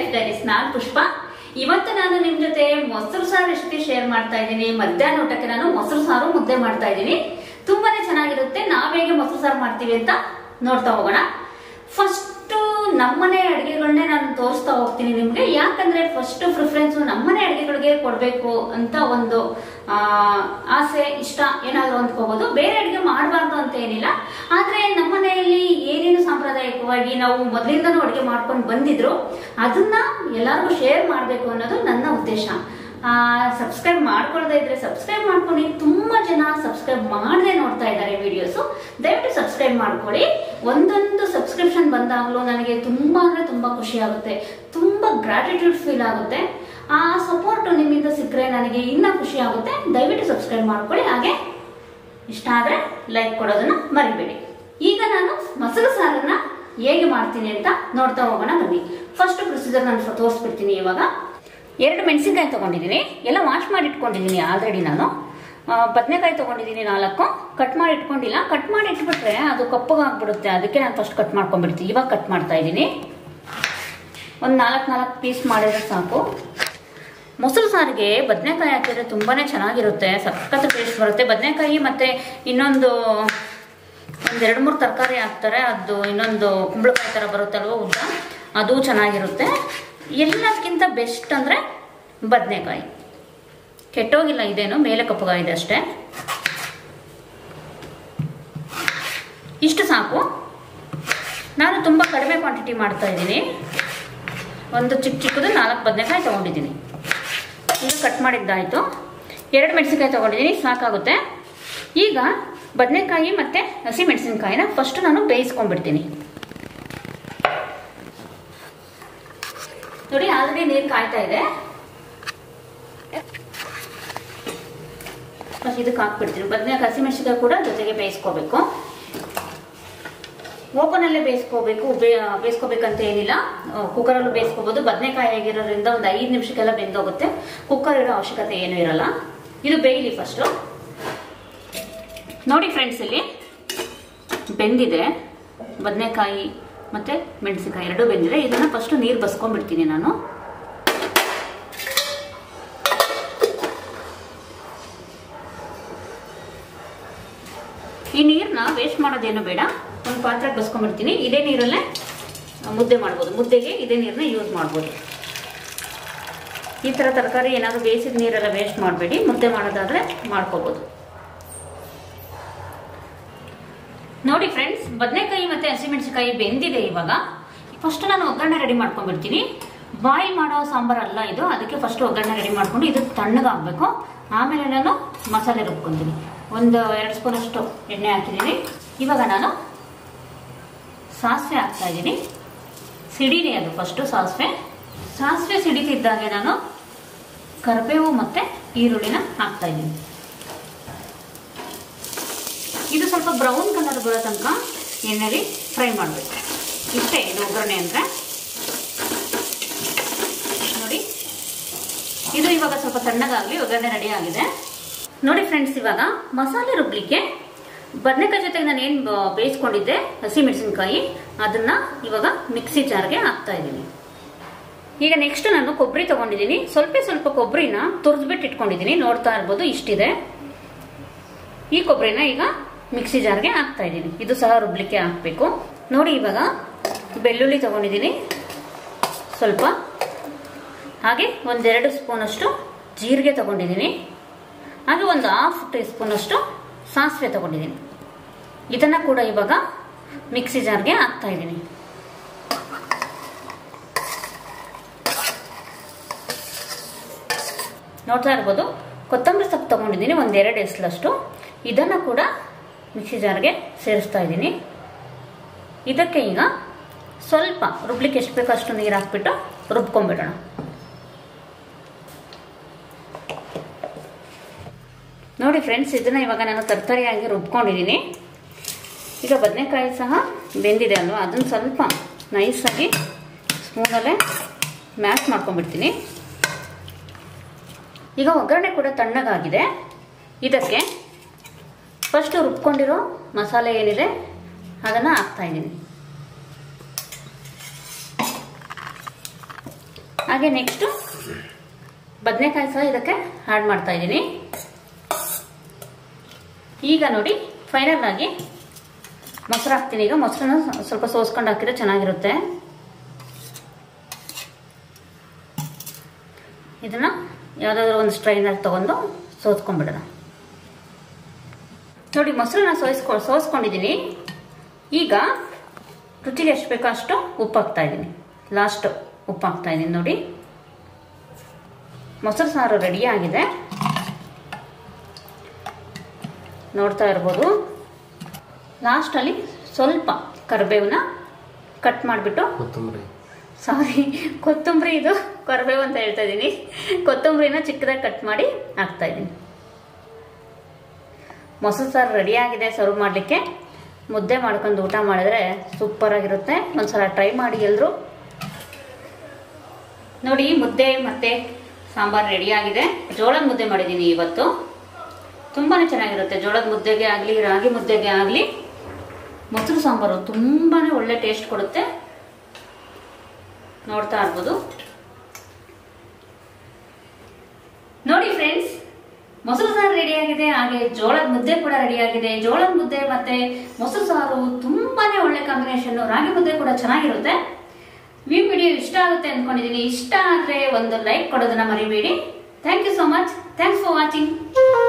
life diaries ನಾನ್ ಪುಷ್ಪ ಇವತ್ತು ನಾನು ನಿಮ್ ಜೊತೆ ಮೊಸರು ಸಾರು ರೆಸಿಪಿ ಶೇರ್ ಮಾಡ್ತಾ ಇದ್ದೀನಿ ಮಧ್ಯಾಹ್ನ ಊಟಕ್ಕೆ ನಾನು ಮೊಸರು ಸಾರು ಮುದ್ದೆ ಮಾಡ್ತಾ ಇದ್ದೀನಿ ತುಂಬಾನೇ ಚೆನ್ನಾಗಿರುತ್ತೆ ನಾವ್ ಹೇಗೆ ಮೊಸರು ಸಾರು ಮಾಡ್ತೀವಿ ಅಂತ ನೋಡ್ತಾ ಹೋಗೋಣ ಫಸ್ಟ್ ನಮ್ಮನೆ ಅಡಿಗೆಗಳನ್ನೇ ನಾನು ತೋರಿಸ್ತಾ ಹೋಗ್ತೀನಿ ನಿಮ್ಗೆ ಯಾಕಂದ್ರೆ ಫಸ್ಟ್ ಪ್ರಿಫರೆನ್ಸ್ ನಮ್ಮನೆ ಅಡಿಗೆಗಳಿಗೆ ಕೊಡ್ಬೇಕು ಅಂತ ಒಂದು ಆ, ಆಸೆ ಇಷ್ಟ ಏನಾದ್ರು ಅಂದ್ಕೋಬಹುದು ಬೇರೆ ಅಡಿಗೆ ಮಾಡಬಾರ್ದು ಅಂತ ಏನಿಲ್ಲ ಆದ್ರೆ ನಮ್ಮನೆಯಲ್ಲಿ ಏನೇನು ಸಾಂಪ್ರದಾಯಿಕವಾಗಿ ನಾವು ಮೊದಲಿಂದನೂ ಅಡಿಗೆ ಮಾಡ್ಕೊಂಡು ಬಂದಿದ್ರು ಅದನ್ನ ಎಲ್ಲರಿಗೂ ಶೇರ್ ಮಾಡಬೇಕು ಅನ್ನೋದು ನನ್ನ ಉದ್ದೇಶ ಸಬ್ಸ್ಕ್ರೈಬ್ ಮಾಡ್ಕೊಳ್ದೇ ಇದ್ರೆ ಸಬ್ಸ್ಕ್ರೈಬ್ ಮಾಡ್ಕೊಂಡು ತುಂಬಾ ಜನ ಸಬ್ಸ್ಕ್ರೈಬ್ ಮಾಡದೆ ನೋಡ್ತಾ ಇದ್ದಾರೆ ವಿಡಿಯೋಸ್ ದಯವಿಟ್ಟು ಸಬ್ಸ್ಕ್ರೈಬ್ ಮಾಡ್ಕೊಳ್ಳಿ ಒಂದೊಂದು ಸಬ್ಸ್ಕ್ರಿಪ್ಷನ್ ಬಂದಾಗಲೂ ನನಗೆ ತುಂಬಾ ಅಂದ್ರೆ ತುಂಬಾ ಖುಷಿ ಆಗುತ್ತೆ ತುಂಬಾ ಗ್ರಾಟಿಟ್ಯೂಡ್ ಫೀಲ್ ಆಗುತ್ತೆ ಆ ಸಪೋರ್ಟ್ ನಿಮ್ಮಿಂದ ಸಿಕ್ಕರೆ ನನಗೆ ಇನ್ನ ಖುಷಿ ಆಗುತ್ತೆ ದಯವಿಟ್ಟು ಸಬ್ಸ್ಕ್ರೈಬ್ ಮಾಡ್ಕೊಳ್ಳಿ ಹಾಗೆ ಇಷ್ಟ ಆದ್ರೆ ಲೈಕ್ ಕೊಡೋದನ್ನ ಮರಿಬೇಡಿ ಈಗ ನಾನು ಮೊಸರು ಸಾರನ್ನ ಹೇಗೆ ಮಾಡ್ತೀನಿ ಅಂತ ನೋಡ್ತಾ ಹೋಗೋಣ ಬನ್ನಿ ಫಸ್ಟ್ ಪ್ರೊಸೀಜರ್ ನಾನು ತೋರಿಸ್ಬಿಡ್ತೀನಿ ಇವಾಗ ಎರಡು ಮೆಣಸಿನ್ಕಾಯಿ ತಗೊಂಡಿದ್ದೀನಿ ಎಲ್ಲ ವಾಶ್ ಮಾಡಿ ಇಟ್ಕೊಂಡಿದ್ದೀನಿ ಆಲ್ರೆಡಿ ನಾನು ಬದನೆಕಾಯಿ ತಗೊಂಡಿದ್ದೀನಿ ನಾಲ್ಕು ಕಟ್ ಮಾಡಿ ಇಟ್ಕೊಂಡಿಲ್ಲ ಕಟ್ ಮಾಡಿ ಇಟ್ಬಿಟ್ರೆ ಅದು ಕಪ್ಪಗಾಗ್ಬಿಡುತ್ತೆ ಅದಕ್ಕೆ ನಾನು ಫಸ್ಟ್ ಕಟ್ ಮಾಡ್ಕೊಂಡ್ಬಿಡ್ತೀನಿ ಇವಾಗ ಕಟ್ ಮಾಡ್ತಾ ಇದ್ದೀನಿ ಒಂದು ನಾಲ್ಕು ನಾಲ್ಕು ಪೀಸ್ ಮಾಡಿದ್ರೆ ಸಾಕು ಮೊಸರು ಸಾರಿಗೆ ಬದನೆಕಾಯಿ ಹಾಕಿದ್ರೆ ತುಂಬಾನೇ ಚೆನ್ನಾಗಿರುತ್ತೆ ಸಖತ್ ಟೇಸ್ಟ್ ಬರುತ್ತೆ ಬದನೆಕಾಯಿ ಮತ್ತೆ ಇನ್ನೊಂದು ಒಂದ್ ಎರಡು ಮೂರು ತರಕಾರಿ ಹಾಕ್ತಾರೆ ಅದು ಇನ್ನೊಂದು ಕುಂಬಳಕಾಯಿ ಥರ ಬರುತ್ತಲ್ವ ಉದ್ದ ಅದು ಚೆನ್ನಾಗಿರುತ್ತೆ ಎಲ್ಲದಕ್ಕಿಂತ ಬೆಸ್ಟ್ ಅಂದರೆ ಬದನೆಕಾಯಿ ಕೆಟ್ಟೋಗಿಲ್ಲ ಇದೇನು ಮೇಲೆ ಕಪ್ಪಗಾಗಿದೆ ಅಷ್ಟೇ ಇಷ್ಟು ಸಾಕು ನಾನು ತುಂಬ ಕಡಿಮೆ ಕ್ವಾಂಟಿಟಿ ಮಾಡ್ತಾ ಇದ್ದೀನಿ ಒಂದು ಚಿಕ್ಕ ಚಿಕ್ಕದು ನಾಲ್ಕು ಬದನೆಕಾಯಿ ತೊಗೊಂಡಿದ್ದೀನಿ ಈಗ ಕಟ್ ಮಾಡಿದ್ದಾಯಿತು ಎರಡು ಮೆಣಸಿನ್ಕಾಯಿ ತೊಗೊಂಡಿದ್ದೀನಿ ಸಾಕಾಗುತ್ತೆ ಈಗ ಬದನೆಕಾಯಿ ಮತ್ತು ಹಸಿ ಮೆಣಸಿನ್ಕಾಯಿನ ಫಸ್ಟ್ ನಾನು ಬೇಯಿಸ್ಕೊಂಡ್ಬಿಡ್ತೀನಿ ನೋಡಿ ಆಲ್ರೆಡಿ ನೀರು ಕಾಯ್ತಾ ಇದೆ ಫಸ್ಟ್ ಇದಕ್ಕೆ ಹಾಕ್ಬಿಡ್ತೀನಿ ಬದನೆಕಾಯಿ ಹಸಿ ಮೆಣಸಿನ್ಕಾಯಿ ಕೂಡ ಜೊತೆಗೆ ಬೇಯಿಸ್ಕೋಬೇಕು ಓಪನ್ ಅಲ್ಲೇ ಬೇಯಿಸ್ಕೋಬೇಕು ಬೇ- ಬೇಯಿಸ್ಕೋಬೇಕಂತ ಏನಿಲ್ಲ ಕುಕ್ಕರಲ್ಲೂ ಬೇಯಿಸ್ಕೋಬಹುದು ಬದನೆಕಾಯಿ ಆಗಿರೋದ್ರಿಂದ ಒಂದು ಐದು ನಿಮಿಷಕ್ಕೆಲ್ಲ ಬೆಂದೋಗುತ್ತೆ ಕುಕ್ಕರ್ ಇರೋ ಅವಶ್ಯಕತೆ ಏನೂ ಇರಲ್ಲ ಇದು ಬೇಯಲಿ ಫಸ್ಟು ನೋಡಿ ಫ್ರೆಂಡ್ಸ್ ಇಲ್ಲಿ ಬೆಂದಿದೆ ಬದನೆಕಾಯಿ ಮತ್ತೆ ಮೆಣಸಿನಕಾಯಿ ಎರಡೂ ಬೆಂದಿದೆ ಇದನ್ನ ಫಸ್ಟ್ ನೀರು ಬಸ್ಕೊಂಡ್ಬಿಡ್ತೀನಿ ನಾನು ಈ ನೀರನ್ನ ವೇಸ್ಟ್ ಮಾಡೋದೇನು ಬೇಡ ಒಂದು ಪಾತ್ರೆಗೆ ಬಸ್ಕೊಂಡ್ಬಿಡ್ತೀನಿ ಇದೇ ನೀರಲ್ಲೇ ಮುದ್ದೆ ಮಾಡ್ಬೋದು ಮುದ್ದೆಗೆ ಇದೇ ನೀರನ್ನ ಯೂಸ್ ಮಾಡ್ಬೋದು ಈ ಥರ ತರಕಾರಿ ಏನಾದರೂ ಬೇಯಿಸಿದ ನೀರೆಲ್ಲ ವೇಸ್ಟ್ ಮಾಡಬೇಡಿ ಮುದ್ದೆ ಮಾಡೋದಾದ್ರೆ ಮಾಡ್ಕೋಬೋದು ನೋಡಿ ಫ್ರೆಂಡ್ಸ್ ಬದನೆಕಾಯಿ ಮತ್ತೆ ಹಸಿಮೆಣಸಿನಕಾಯಿ ಬೆಂದಿದೆ ಇವಾಗ ಫಸ್ಟ್ ನಾನು ಒಗ್ಗರಣೆ ರೆಡಿ ಮಾಡ್ಕೊಂಡ್ಬಿಡ್ತೀನಿ ಬಾಯಿಲ್ ಮಾಡೋ ಸಾಂಬಾರ್ ಅಲ್ಲ ಇದು ಅದಕ್ಕೆ ಫಸ್ಟ್ ಒಗ್ಗರಣೆ ರೆಡಿ ಮಾಡ್ಕೊಂಡು ಇದು ತಣ್ಣಗಾಗಬೇಕು ಆಮೇಲೆ ನಾನು ಮಸಾಲೆ ರುಬ್ಕೊಂತೀನಿ ಒಂದು ಎರಡು ಸ್ಪೂನ್ ಅಷ್ಟು ಎಣ್ಣೆ ಹಾಕಿದ್ದೀನಿ ಇವಾಗ ನಾನು ಸಾಸಿವೆ ಹಾಕ್ತಾ ಇದ್ದೀನಿ ಸಿಡಿಲಿ ಅದು ಫಸ್ಟು ಸಾಸಿವೆ ಸಾಸಿವೆ ಸಿಡಿತಿದ್ದಾಗೆ ನಾನು ಕರಿಬೇವು ಮತ್ತೆ ಈರುಳ್ಳಿನ ಹಾಕ್ತಾ ಇದ್ದೀನಿ ಇದು ಸ್ವಲ್ಪ ಬ್ರೌನ್ ಕಲರ್ ಬರೋ ತನಕ ಎಣ್ಣೆಲಿ ಫ್ರೈ ಮಾಡಬೇಕು ಇಷ್ಟೇ ಇದು ಒಗ್ಗರಣೆ ಅಂದರೆ ನೋಡಿ ಇದು ಇವಾಗ ಸ್ವಲ್ಪ ತಣ್ಣಗಾಗಲಿ ಒಗ್ಗರಣೆ ರೆಡಿ ಆಗಿದೆ ನೋಡಿ ಫ್ರೆಂಡ್ಸ್ ಇವಾಗ ಮಸಾಲೆ ರುಬ್ಲಿಕ್ಕೆ ಬದನೆಕಾಯಿ ಜೊತೆಗೆ ನಾನು ಏನು ಬೇಯಿಸ್ಕೊಂಡಿದ್ದೆ ಹಸಿ ಮೆಣಸಿನ್ಕಾಯಿ ಅದನ್ನ ಇವಾಗ ಮಿಕ್ಸಿ ಜಾರ್ಗೆ ಹಾಕ್ತಾ ಇದ್ದೀನಿ ಈಗ ನೆಕ್ಸ್ಟ್ ನಾನು ಕೊಬ್ಬರಿ ತಗೊಂಡಿದ್ದೀನಿ ಸ್ವಲ್ಪ ಸ್ವಲ್ಪ ಕೊಬ್ಬರಿನ ತುರಿದ್ಬಿಟ್ಟು ಇಟ್ಕೊಂಡಿದ್ದೀನಿ ನೋಡ್ತಾ ಇರ್ಬೋದು ಇಷ್ಟಿದೆ ಈ ಕೊಬ್ಬರಿನ ಈಗ ಮಿಕ್ಸಿ ಜಾರ್ಗೆ ಹಾಕ್ತಾ ಇದ್ದೀನಿ ಇದು ಸಹ ರುಬ್ಲಿಕ್ಕೆ ಹಾಕಬೇಕು ನೋಡಿ ಇವಾಗ ಬೆಳ್ಳುಳ್ಳಿ ತಗೊಂಡಿದ್ದೀನಿ ಸ್ವಲ್ಪ ಹಾಗೆ ಒಂದೆರಡು ಸ್ಪೂನಷ್ಟು ಜೀರಿಗೆ ತಗೊಂಡಿದ್ದೀನಿ ಹಾಗೆ ಒಂದು ಹಾಫ್ ಟೀ ಸ್ಪೂನಷ್ಟು ಸಾಸಿವೆ ತಗೊಂಡಿದ್ದೀನಿ ಇದನ್ನು ಕೂಡ ಇವಾಗ ಮಿಕ್ಸಿ ಜಾರ್ಗೆ ಹಾಕ್ತಾ ಇದ್ದೀನಿ ನೋಡ್ತಾ ಇರ್ಬೋದು ಕೊತ್ತಂಬರಿ ಸೊಪ್ಪು ತಗೊಂಡಿದ್ದೀನಿ ಒಂದೆರಡು ಎಸ್ಲಷ್ಟು ಇದನ್ನು ಕೂಡ ಮಿಕ್ಸಿ ಜಾರ್ಗೆ ಸೇರಿಸ್ತಾ ಇದ್ದೀನಿ ಇದಕ್ಕೆ ಈಗ ಸ್ವಲ್ಪ ರುಬ್ಲಿಕ್ಕೆ ಎಷ್ಟು ಬೇಕೋ ಅಷ್ಟು ನೀರು ಹಾಕ್ಬಿಟ್ಟು ರುಬ್ಕೊಂಡ್ಬಿಡೋಣ ನೋಡಿ ಫ್ರೆಂಡ್ಸ್ ಇದನ್ನ ಇವಾಗ ನಾನು ತರ್ತರಿಯಾಗಿ ರುಬ್ಕೊಂಡಿದ್ದೀನಿ ಈಗ ಬದನೆಕಾಯಿ ಸಹ ಬೆಂದಿದೆ ಅಲ್ವಾ ಅದನ್ನು ಸ್ವಲ್ಪ ನೈಸಾಗಿ ಸ್ಪೂನಲ್ಲೇ ಮ್ಯಾಶ್ ಮಾಡ್ಕೊಂಡ್ಬಿಡ್ತೀನಿ ಈಗ ಒಗ್ಗರಣೆ ಕೂಡ ತಣ್ಣಗಾಗಿದೆ ಇದಕ್ಕೆ ಫಸ್ಟ್ ರುಬ್ಕೊಂಡಿರೋ ಮಸಾಲೆ ಏನಿದೆ ಅದನ್ನು ಹಾಕ್ತಾ ಇದ್ದೀನಿ ಹಾಗೆ ನೆಕ್ಸ್ಟು ಬದನೆಕಾಯಿ ಸಹ ಇದಕ್ಕೆ ಆ್ಯಡ್ ಮಾಡ್ತಾ ಇದ್ದೀನಿ ಈಗ ನೋಡಿ ಫೈನಲ್ ಆಗಿ ಮೊಸರು ಹಾಕ್ತೀನಿ ಈಗ ಮೊಸರನ್ನ ಸ್ವಲ್ಪ ಸೋಸ್ಕೊಂಡು ಹಾಕಿದ್ರೆ ಚೆನ್ನಾಗಿರುತ್ತೆ ಇದನ್ನ ಯಾವುದಾದ್ರೂ ಒಂದು ಸ್ಟ್ರೈನರ್ ತಗೊಂಡು ಸೋಸ್ಕೊಂಡ್ಬಿಡೋಣ ನೋಡಿ ಮೊಸರನ್ನ ಸೋಸ್ಕೊ ಸೋಸ್ಕೊಂಡಿದ್ದೀನಿ ಈಗ ರುಚಿಗೆ ಎಷ್ಟು ಬೇಕೋ ಅಷ್ಟು ಉಪ್ಪು ಹಾಕ್ತಾ ಇದ್ದೀನಿ ಲಾಸ್ಟ್ ಉಪ್ಪು ಹಾಕ್ತಾ ಇದ್ದೀನಿ ನೋಡಿ ಮೊಸರು ಸಾರು ರೆಡಿ ಆಗಿದೆ ನೋಡ್ತಾ ಇರ್ಬೋದು ಲಾಸ್ಟಲ್ಲಿ ಸ್ವಲ್ಪ ಕರಿಬೇವನ್ನ ಕಟ್ ಮಾಡಿಬಿಟ್ಟು ಕೊತ್ತಂಬರಿ ಸಾರಿ ಕೊತ್ತಂಬರಿ ಇದು ಕರಿಬೇವು ಅಂತ ಹೇಳ್ತಾ ಇದ್ದೀನಿ ಕೊತ್ತಂಬರಿನ ಚಿಕ್ಕದಾಗಿ ಕಟ್ ಮಾಡಿ ಹಾಕ್ತಾ ಇದ್ದೀನಿ ಮೊಸರು ಸಾರು ರೆಡಿ ಆಗಿದೆ ಸರ್ವ್ ಮಾಡಲಿಕ್ಕೆ ಮುದ್ದೆ ಮಾಡ್ಕೊಂಡು ಊಟ ಮಾಡಿದ್ರೆ ಸೂಪರ್ ಆಗಿರುತ್ತೆ ಒಂದ್ಸಲ ಟ್ರೈ ಮಾಡಿ ಎಲ್ಲರೂ ನೋಡಿ ಮುದ್ದೆ ಮತ್ತೆ ಸಾಂಬಾರು ರೆಡಿ ಆಗಿದೆ ಜೋಳದ ಮುದ್ದೆ ಮಾಡಿದ್ದೀನಿ ಇವತ್ತು ತುಂಬಾನೇ ಚೆನ್ನಾಗಿರುತ್ತೆ ಜೋಳದ ಮುದ್ದೆಗೆ ಆಗಲಿ ರಾಗಿ ಮುದ್ದೆಗೆ ಆಗಲಿ ಮೊಸರು ಸಾಂಬಾರು ತುಂಬಾನೇ ಒಳ್ಳೆ ಟೇಸ್ಟ್ ಕೊಡುತ್ತೆ ನೋಡ್ತಾ ಇರ್ಬೋದು ನೋಡಿ ಫ್ರೆಂಡ್ಸ್ ಮೊಸರು ಸಾರು ರೆಡಿ ಆಗಿದೆ ಹಾಗೆ ಜೋಳದ ಮುದ್ದೆ ಕೂಡ ರೆಡಿ ಆಗಿದೆ ಜೋಳದ ಮುದ್ದೆ ಮತ್ತೆ ಮೊಸರು ಸಾರು ತುಂಬಾನೇ ಒಳ್ಳೆ ಕಾಂಬಿನೇಷನ್ ರಾಗಿ ಮುದ್ದೆ ಕೂಡ ಚೆನ್ನಾಗಿರುತ್ತೆ ಈ ವಿಡಿಯೋ ಇಷ್ಟ ಆಗುತ್ತೆ ಅನ್ಕೊಂಡಿದೀನಿ ಇಷ್ಟ ಆದ್ರೆ ಒಂದು ಲೈಕ್ ಕೊಡೋದನ್ನ ಮರಿಬೇಡಿ thank you so much thanks for watching